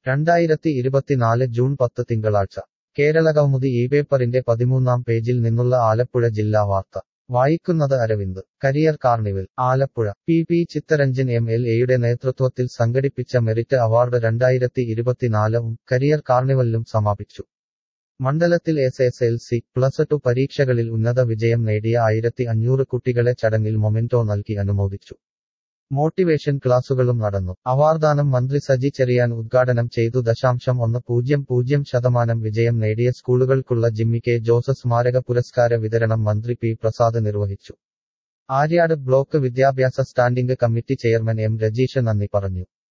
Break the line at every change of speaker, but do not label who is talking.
രണ്ടായിരത്തി ഇരുപത്തിനാല് ജൂൺ പത്ത് തിങ്കളാഴ്ച കേരളകൗമുദി ഈ പേപ്പറിന്റെ പതിമൂന്നാം പേജിൽ നിന്നുള്ള ആലപ്പുഴ ജില്ലാ വാർത്ത വായിക്കുന്നത് Aravind career carnival Alappuzha P P Chittaranjan M L എയുടെ നേതൃത്വത്തിൽ സംഘടിപ്പിച്ച മെറിറ്റ് അവാർഡ് രണ്ടായിരത്തി ഇരുപത്തിനാലും കരിയർ കാർണിവലിലും സമാപിച്ചു മണ്ഡലത്തിൽ S S L C plus two പരീക്ഷകളിൽ ഉന്നത വിജയം നേടിയ ആയിരത്തി അഞ്ഞൂറ് കുട്ടികളെ ചടങ്ങിൽ മൊമെന്റോ നൽകി അനുമോദിച്ചു മോട്ടിവേഷൻ ക്ലാസുകളും നടന്നു അവാർദാനം മന്ത്രി സജി ചെറിയാൻ ഉദ്ഘാടനം ചെയ്തു ദശാംശം ഒന്ന് പൂജ്യം പൂജ്യം ശതമാനം വിജയം നേടിയ സ്കൂളുകൾക്കുള്ള ജിമ്മി കെ ജോസഫ് സ്മാരക പുരസ്കാര വിതരണം മന്ത്രി പി പ്രസാദ് നിർവഹിച്ചു ആര്യാട് ബ്ലോക്ക് വിദ്യാഭ്യാസ standing committee chairman M Rajeesh നന്ദി പറഞ്ഞു